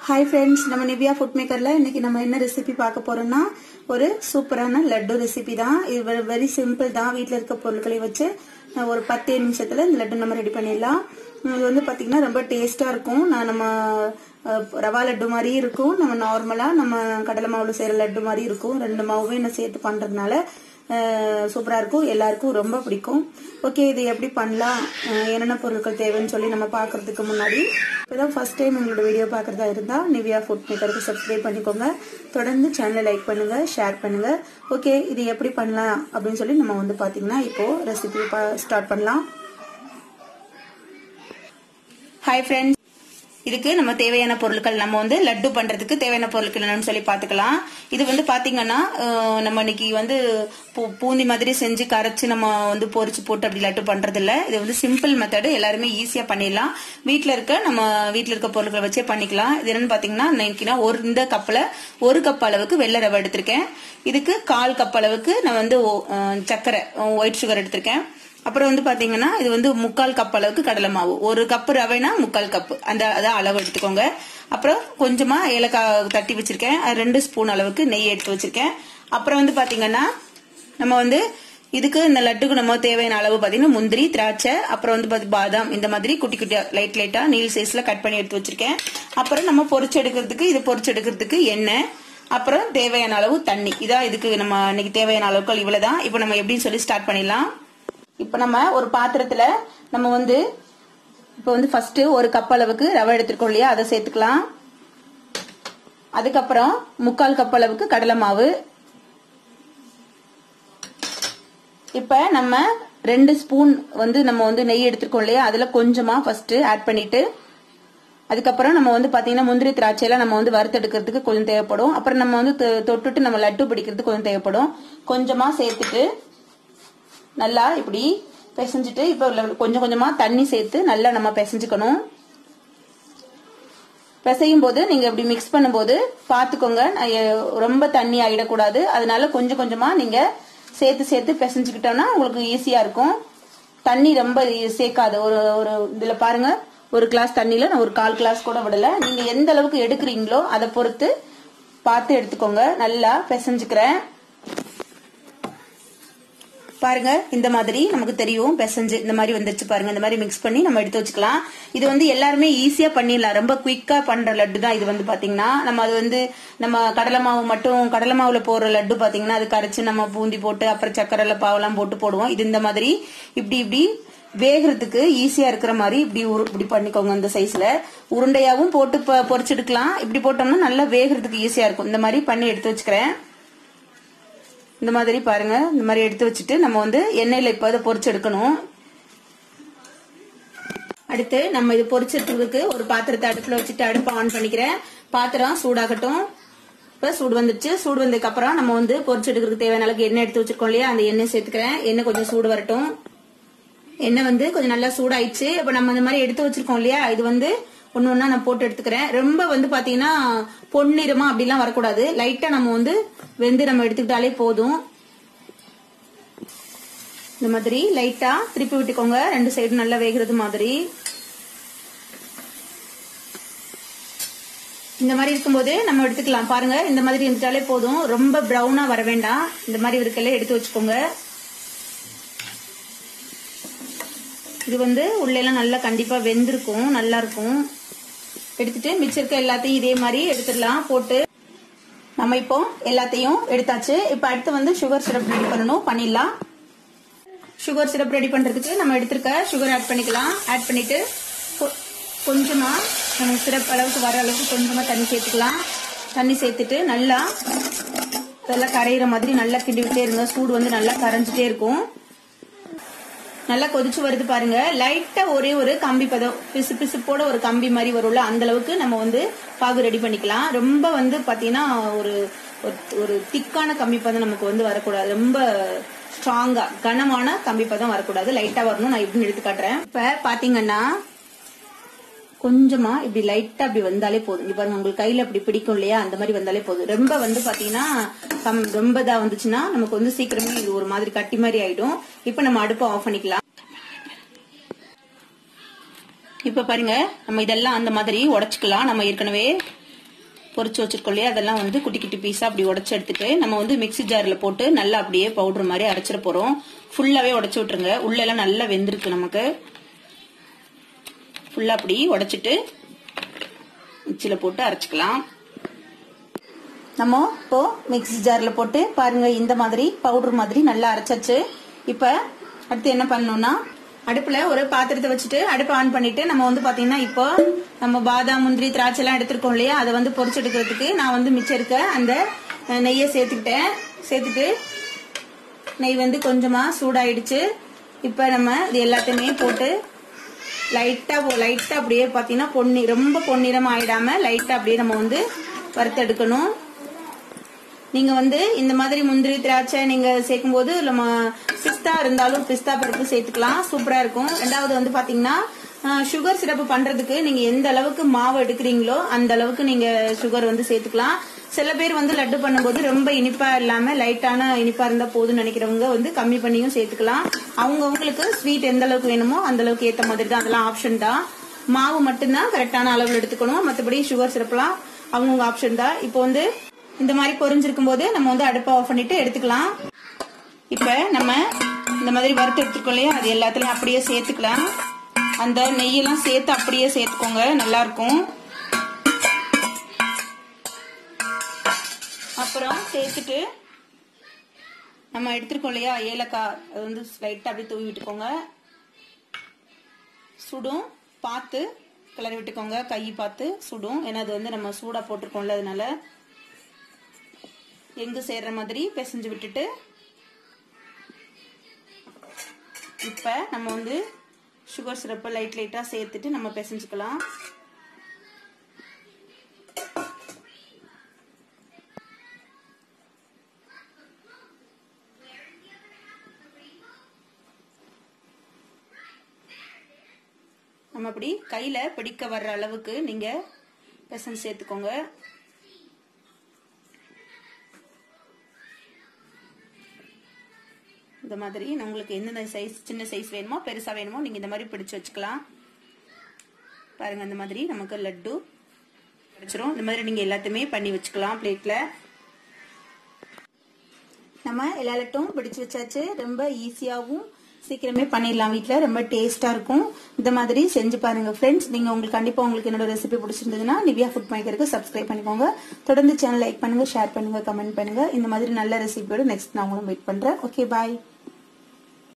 hi friends நம்ம Nivya food மேக்கர்ல இன்னைக்கு நம்ம என்ன ரெசிபி பார்க்க போறோம்னா ஒரு சூப்பரான லட்டு ரெசிபி தான் இது வெரி சிம்பிள் தான் வீட்டில் இருக்க பொருட்களை வச்சு அஹ், ஒரு பத்தே நிமிஷத்துல இந்த லட்டு நம்ம ரெடி பண்ணிடலாம் இது வந்து பாத்தீங்கன்னா ரொம்ப டேஸ்டா இருக்கும் நான் நம்ம அஹ், ரவா லட்டு மாதிரி இருக்கும் நம்ம நார்மலா நம்ம கடலை மாவுல செய்யற லட்டு மாதிரி இருக்கும் ரெண்டு மாவுமே நான் சேர்த்து பண்றதுனால அஹ், சூப்பரா இருக்கும் எல்லாருக்கும் ரொம்ப பிடிக்கும் ஓகே இது எப்படி பண்ணலாம் அஹ், என்னென்ன பொருட்கள் தேவைன்னு சொல்லி நம்ம பார்க்கறதுக்கு முன்னாடி இப்போதான் ஃபர்ஸ்ட் டைம் உங்களோட வீடியோ பார்க்கறதா இருந்தா நிவ்யா ஃபுட் மேக்கருக்கு சப்ஸ்கிரைப் பண்ணிக்கோங்க தொடர்ந்து சேனலை லைக் பண்ணுங்க ஷேர் பண்ணுங்க ஓகே இது எப்படி பண்ணலாம் அப்படின்னு சொல்லி நம்ம வந்து பாத்தீங்கன்னா இப்போ ரெசிபி ஸ்டார்ட் பண்ணலாம் ஹாய் ஃப்ரெண்ட்ஸ் இதுக்கு நம்ம தேவையான பொருட்கள் நம்ம வந்து லட்டு பண்றதுக்கு தேவையான பொருட்கள் என்னன்னு சொல்லி பாத்துக்கலாம் இது வந்து பாத்தீங்கன்னா அஹ், நம்ம இன்னைக்கு வந்து பூ- பூந்தி மாதிரி செஞ்சு கரைச்சு நம்ம வந்து பொரிச்சு போட்டு அப்படி லட்டு பண்றது இல்ல இது வந்து சிம்பிள் மெத்தடு எல்லாருமே ஈஸியா பண்ணிடலாம் வீட்ல இருக்க நம்ம வீட்ல இருக்க பொருட்களை வச்சே பண்ணிக்கலாம் இது என்னன்னு பாத்தீங்கன்னா இன்னைக்கு நான் ஒரு இந்த கப்ல ஒரு கப் அளவுக்கு வெள்ளை ரவை எடுத்திருக்கேன் இதுக்கு கால் கப் அளவுக்கு நான் வந்து ஓ- அஹ், சர்க்கரை ஒயிட் சுகர் எடுத்திருக்கேன் அப்புறம் வந்து பாத்தீங்கன்னா இது வந்து முக்கால் கப் அளவுக்கு கடலை மாவு ஒரு கப் ரவைனா முக்கால் கப் அந்த அதான் அளவு எடுத்துக்கோங்க அப்புறம் கொஞ்சமா ஏலக்காய் தட்டி வச்சிருக்கேன் அது ரெண்டு ஸ்பூன் அளவுக்கு நெய் எடுத்து வச்சிருக்கேன் அப்புறம் வந்து பாத்தீங்கன்னா நம்ம வந்து இதுக்கு இந்த லட்டுக்கு நம்ம தேவையான அளவு பாத்தீங்கன்னா முந்திரி திராட்சை அப்புறம் வந்து பாத்தி பாதாம் இந்த மாதிரி குட்டி குட்டியா லைட் லைட்டா நீல் சைஸ்ல கட் பண்ணி எடுத்து வச்சிருக்கேன் அப்புறம் நம்ம பொரிச்சு எடுக்கிறதுக்கு இது பொரிச்சு எடுக்கிறதுக்கு எண்ணெய் அப்புறம் தேவையான அளவு தண்ணி இதான் இதுக்கு நம்ம இன்னைக்கு தேவையான அளவுகள் இவ்வளவுதான் இப்போ நம்ம எப்படின்னு சொல்லி ஸ்டார்ட் பண்ணிடலாம் இப்போ நம்ம ஒரு பாத்திரத்துல நம்ம வந்து இப்போ வந்து ஃபர்ஸ்ட் ஒரு கப் அளவுக்கு ரவை எடுத்துருக்கோம் இல்லையா அதை சேர்த்துக்கலாம் அதுக்கப்புறம் முக்கால் கப் அளவுக்கு கடலை மாவு இப்ப நம்ம ரெண்டு ஸ்பூன் வந்து நம்ம வந்து நெய் எடுத்துருக்கோம் இல்லையா அதுல கொஞ்சமா ஃபர்ஸ்ட் ஆட் பண்ணிட்டு அதுக்கப்புறம் நம்ம வந்து பாத்தீங்கன்னா முந்திரி திராட்சையெல்லாம் நம்ம வந்து வறுத்தெடுக்கிறதுக்கு கொஞ்சம் தேவைப்படும் அப்புறம் நம்ம வந்து தொ- தொட்டுட்டு நம்ம லட்டு பிடிக்கிறதுக்கு கொஞ்சம் தேவைப்படும் கொஞ்சமா சேர்த்துட்டு நல்லா இப்படி பிசைஞ்சிட்டு இப்போ உள்ள- கொஞ்சம் கொஞ்சமா தண்ணி சேர்த்து நல்லா நம்ம பிசைஞ்சுக்கணும் பிசையும் போது நீங்க இப்படி மிக்ஸ் பண்ணும்போது பாத்துக்கோங்க நான் எ- ரொம்ப தண்ணி ஆயிடக்கூடாது அதனால கொஞ்சம் கொஞ்சமா நீங்க சேர்த்து சேர்த்து பிசைஞ்சுக்கிட்டோம்னா உங்களுக்கு ஈஸியா இருக்கும் தண்ணி ரொம்ப சேர்க்காது ஒரு ஒரு இதுல பாருங்க ஒரு கிளாஸ் தண்ணியில நான் ஒரு கால் கிளாஸ் கூட விடல நீங்க எந்த அளவுக்கு எடுக்கிறீங்களோ அதை பொறுத்து பார்த்து எடுத்துக்கோங்க நல்லா பிசைஞ்சுக்கிறேன் பாருங்க இந்த மாதிரி நமக்கு தெரியும் பெசஞ்சு இந்த மாதிரி வந்துருச்சு பாருங்க இந்த மாதிரி மிக்ஸ் பண்ணி நம்ம எடுத்து வச்சுக்கலாம் இது வந்து எல்லாருமே ஈஸியா பண்ணிடலாம் ரொம்ப குயிக்கா பண்ற லட்டு தான் இது வந்து பாத்தீங்கன்னா நம்ம அது வந்து நம்ம கடலை மாவு மட்டும் கடலை மாவுல போடுற லட்டு பாத்தீங்கன்னா அது கரைச்சு நம்ம பூந்தி போட்டு அப்புறம் சக்கரைல பாவெல்லாம் போட்டு போடுவோம் இது இந்த மாதிரி இப்படி இப்படி வேகிறதுக்கு ஈஸியா இருக்கிற மாதிரி இப்படி உரு- இப்படி பண்ணிக்கோங்க இந்த சைஸ்ல உருண்டையாவும் போட்டு பொ- பொரிச்செடுக்கலாம் இப்படி போட்டோம்னா நல்லா வேகிறதுக்கு ஈஸியா இருக்கும் இந்த மாதிரி பண்ணி எடுத்து வச்சுக்கிறேன் இந்த மாதிரி பாருங்க இந்த மாதிரி எடுத்து வச்சுட்டு நம்ம வந்து எண்ணெயில இப்ப அதை பொரிச்சு எடுக்கணும் அடுத்து நம்ம இது பொரிச்செடுக்கிறதுக்கு ஒரு பாத்திரத்தை அடுப்புல வச்சுட்டு அடுப்பை ஆன் பண்ணிக்கிறேன் பாத்திரம் சூடாகட்டும் இப்ப சூடு வந்துருச்சு சூடு வந்ததுக்கு அப்புறம் நம்ம வந்து பொரிச்சு எடுக்கிறதுக்கு தேவையான அளவுக்கு எண்ணெய் எடுத்து வச்சிருக்கோம் இல்லையா அந்த எண்ணெய் சேர்த்துக்கிறேன் எண்ணெய் கொஞ்சம் சூடு வரட்டும் எண்ணெய் வந்து கொஞ்சம் நல்லா சூடாயிடுச்சு இப்ப நம்ம இந்த மாதிரி எடுத்து வச்சிருக்கோம் இல்லையா இது வந்து ஒண்ணு ஒண்ணா நான் போட்டு எடுத்துக்கிறேன் ரொம்ப வந்து பாத்தீங்கன்னா பொன்னிறமா அப்படிலாம் வரக்கூடாது லைட்டா நம்ம வந்து வெந்து நம்ம எடுத்துக்கிட்டாலே போதும் இந்த மாதிரி லைட்டா திருப்பி விட்டுக்கோங்க ரெண்டு சைடு நல்லா வேகிறது மாதிரி இந்த மாதிரி இருக்கும்போது நம்ம எடுத்துக்கலாம் பாருங்க இந்த மாதிரி இருந்துட்டாலே போதும் ரொம்ப ப்ரௌனா வர வேண்டாம் இந்த மாதிரி இருக்கல எடுத்து வச்சுக்கோங்க இது வந்து உள்ள எல்லாம் நல்லா கண்டிப்பா வெந்திருக்கும் நல்லா இருக்கும் எடுத்துட்டு மிச்சம் இருக்க எல்லாத்தையும் இதே மாதிரி எடுத்துடலாம் போட்டு நம்ம இப்போ எல்லாத்தையும் எடுத்தாச்சு இப்போ அடுத்து வந்து சுகர் சிரப் ரெடி பண்ணணும் பண்ணிடலாம் சுகர் சிரப் ரெடி பண்றதுக்கு நம்ம எடுத்திருக்க சுகர் ஆட் பண்ணிக்கலாம் ஆட் பண்ணிட்டு கொ- கொஞ்சமா நம்ம சிரப் அளவுக்கு வர அளவுக்கு கொஞ்சமா தண்ணி சேர்த்துக்கலாம் தண்ணி சேர்த்துட்டு நல்லா இதெல்லாம் கரையிற மாதிரி நல்லா கிண்டி விட்டே இருங்க சூடு வந்து நல்லா கரைஞ்சிட்டே இருக்கும் நல்லா கொதிச்சு வருது பாருங்க லைட்டா ஒரே ஒரு கம்பி பதம் பிசு பிசுப்போட ஒரு கம்பி மாதிரி வரும்ல அந்த அளவுக்கு நம்ம வந்து பாகு ரெடி பண்ணிக்கலாம் ரொம்ப வந்து பாத்தீங்கன்னா ஒரு ஒரு- ஒரு திக்கான கம்பி பதம் நமக்கு வந்து வரக்கூடாது ரொம்ப ஸ்ட்ராங்கா கனமான கம்பி பதம் வரக்கூடாது லைட்டா வரணும் நான் இப்படின்னு எடுத்து காட்டுறேன் இப்ப பாத்தீங்கன்னா கொஞ்சமா இப்படி லைட்டா அப்படி வந்தாலே போதும் இங்க பாருங்க உங்களுக்கு கையில அப்படி பிடிக்கும் இல்லையா அந்த மாதிரி வந்தாலே போதும் ரொம்ப வந்து பாத்தீங்கன்னா கம்- ரொம்ப இதா வந்துச்சுன்னா நமக்கு வந்து சீக்கிரமே இது ஒரு மாதிரி கட்டி மாதிரி ஆயிடும் இப்ப நம்ம அடுப்பை ஆஃப் பண்ணிக்கலாம் இப்ப பாருங்க நம்ம இதெல்லாம் அந்த மாதிரி உடைச்சுக்கலாம் நம்ம ஏற்கனவே பொரிச்சு வச்சிருக்கோம் இல்லையா அதெல்லாம் வந்து குட்டி குட்டி பீஸா அப்படி உடச்சு எடுத்துட்டு நம்ம வந்து மிக்ஸி ஜார்ல போட்டு நல்லா அப்படியே பவுடர் மாதிரி அரைச்சிட போறோம் ஃபுல்லாவே உடச்சு விட்டுருங்க உள்ள எல்லாம் நல்லா வெந்திருக்கு நமக்கு ஃபுல்லா அப்படி உடைச்சிட்டு மிக்சியில போட்டு அரைச்சிக்கலாம் நம்ம இப்போ மிக்ஸி ஜார்ல போட்டு பாருங்க இந்த மாதிரி பவுடர் மாதிரி நல்லா அரைச்சாச்சு இப்ப அடுத்து என்ன பண்ணணும்னா அடுப்புல ஒரு பாத்திரத்தை வச்சுட்டு அடுப்பை ஆன் பண்ணிட்டு நம்ம வந்து பாத்தீங்கன்னா இப்போ நம்ம பாதாம் முந்திரி திராட்சை எல்லாம் எடுத்திருக்கோம் இல்லையா அதை வந்து பொரிச்சு எடுக்கிறதுக்கு நான் வந்து மிச்சம் இருக்க அந்த அஹ், நெய்யை சேர்த்துக்கிட்டேன் சேர்த்துட்டு நெய் வந்து கொஞ்சமா சூடாயிடுச்சு இப்ப நம்ம இது எல்லாத்தையுமே போட்டு லைட்டா லைட்டா அப்படியே பாத்தீங்கன்னா பொன்னி ரொம்ப பொன்னிறம் ஆயிடாம லைட்டா அப்படியே நம்ம வந்து வறுத்தெடுக்கணும் நீங்க வந்து இந்த மாதிரி முந்திரி திராட்சை நீங்க சேர்க்கும் போது நம்ம பிஸ்தா இருந்தாலும் பிஸ்தா பருப்பு சேர்த்துக்கலாம் சூப்பரா இருக்கும் ரெண்டாவது வந்து பாத்தீங்கன்னா சுகர் சிரப்பு பண்றதுக்கு நீங்க எந்த அளவுக்கு மாவு எடுக்கிறீங்களோ அந்த அளவுக்கு நீங்க சுகர் வந்து சேர்த்துக்கலாம் சில பேர் வந்து லட்டு பண்ணும்போது ரொம்ப இனிப்பா இல்லாம லைட்டான இனிப்பா இருந்தா போதும்னு நினைக்கிறவங்க வந்து கம்மி பண்ணியும் சேர்த்துக்கலாம் அவங்கவுங்களுக்கு ஸ்வீட் எந்த அளவுக்கு வேணுமோ அந்த அளவுக்கு ஏத்த மாதிரி தான் அதெல்லாம் ஆப்ஷன் தான் மாவு மட்டும்தான் கரெக்டான அளவில் எடுத்துக்கணும் மற்றபடி சுகர் சிரப்லாம் அவங்கவுங்க ஆப்ஷன் தான் இப்போ வந்து இந்த மாதிரி பொரிஞ்சிருக்கும் போது நம்ம வந்து அடுப்பை ஆஃப் பண்ணிட்டு எடுத்துக்கலாம் இப்ப நம்ம இந்த மாதிரி வறுத்து எடுத்துருக்கோம் இல்லையா அது எல்லாத்துலயும் அப்படியே சேர்த்துக்கலாம் அந்த நெய்யெல்லாம் சேர்த்து அப்படியே சேர்த்துக்கோங்க நல்லா இருக்கும் அப்புறம் சேர்த்துட்டு நம்ம எடுத்துருக்கோம் இல்லையா ஏலக்காய் அது வந்து லைட்டா அப்படியே தூவி விட்டுக்கோங்க சுடும் பார்த்து கிளறி விட்டுக்கோங்க கை பார்த்து சுடும் ஏன்னா அது வந்து நம்ம சூடா போட்டிருக்கோம்ல அதனால எங்கு சேர்ற மாதிரி பிசைஞ்சு விட்டுட்டு இப்ப நம்ம வந்து சுகர் சிரப்பை லைட் லைட்டா சேர்த்துட்டு நம்ம பிசைஞ்சுக்கலாம் நம்ம அப்படி கையில பிடிக்க வர்ற அளவுக்கு நீங்க பிசைஞ்சு சேர்த்துக்கோங்க இந்த மாதிரி உங்களுக்கு எந்தெந்த சைஸ் சின்ன சைஸ் வேணுமோ பெருசா வேணுமோ நீங்க இந்த மாதிரி பிடிச்சு வச்சுக்கலாம் பாருங்க இந்த மாதிரி நமக்கு லட்டு கிடைச்சிரும் இந்த மாதிரி நீங்க எல்லாத்தையுமே பண்ணி வச்சுக்கலாம் பிளேட்ல நம்ம எல்லா லட்டும் பிடிச்சு வச்சாச்சு ரொம்ப ஈஸியாகவும் சீக்கிரமே பண்ணிடலாம் வீட்டில் ரொம்ப டேஸ்டா இருக்கும் இந்த மாதிரி செஞ்சு பாருங்க ஃப்ரெண்ட்ஸ் நீங்க உங்களுக்கு கண்டிப்பா உங்களுக்கு என்னோட ரெசிபி பிடிச்சிருந்ததுன்னா நிவ்யா ஃபுட் மேக்கருக்கு சப்ஸ்கிரைப் பண்ணிக்கோங்க தொடர்ந்து சேனல் லைக் பண்ணுங்க ஷேர் பண்ணுங்க கமெண்ட் பண்ணுங்க இந்த மாதிரி நல்ல ரெசிபியோட நெக்ஸ்ட் நான் உங்களும் வெயிட் பண்றேன் ஓகே பாய்